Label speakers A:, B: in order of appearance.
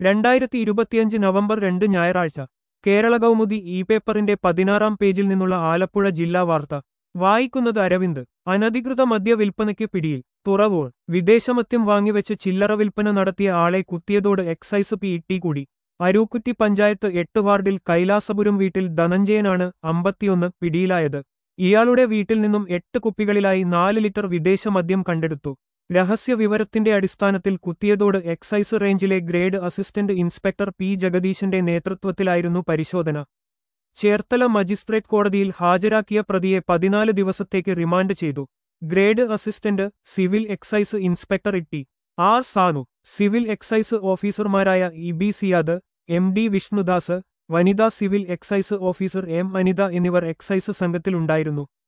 A: രണ്ടായിരത്തി ഇരുപത്തിയഞ്ച് നവംബർ രണ്ട് ഞായറാഴ്ച കേരള കൗമുദി ഇ പേപ്പറിന്റെ പതിനാറാം പേജിൽ നിന്നുള്ള ആലപ്പുഴ ജില്ലാ വാർത്ത വായിക്കുന്നത് അരവിന്ദ് അനധികൃത മദ്യ വിൽപ്പനയ്ക്ക് പിടിയിൽ തുറവോൾ വിദേശമദ്യം വാങ്ങിവെച്ച് ചില്ലറ വിൽപ്പന നടത്തിയ ആളെ കുത്തിയതോട് എക്സൈസ് പി ഇട്ടി കൂടി അരൂക്കുറ്റി പഞ്ചായത്ത് എട്ട് വാർഡിൽ കൈലാസപുരം വീട്ടിൽ ധനഞ്ജയനാണ് അമ്പത്തിയൊന്ന് പിടിയിലായത് ഇയാളുടെ വീട്ടിൽ നിന്നും എട്ട് കുപ്പികളിലായി നാല് ലിറ്റർ വിദേശ മദ്യം കണ്ടെടുത്തു രഹസ്യ വിവരത്തിന്റെ അടിസ്ഥാനത്തിൽ കുത്തിയതോട് എക്സൈസ് റേഞ്ചിലെ ഗ്രേഡ് അസിസ്റ്റന്റ് ഇൻസ്പെക്ടർ പി ജഗദീശന്റെ നേതൃത്വത്തിലായിരുന്നു പരിശോധന ചേർത്തല മജിസ്ട്രേറ്റ് കോടതിയിൽ ഹാജരാക്കിയ പ്രതിയെ പതിനാല് ദിവസത്തേക്ക് റിമാൻഡ് ചെയ്തു grade assistant civil excise inspector Itty R Sanu civil excise ഓഫീസർമാരായ E B Siyad M D Vishnudas വനിതാ civil excise officer M Anitha എന്നിവർ എക്സൈസ് സംഘത്തിലുണ്ടായിരുന്നു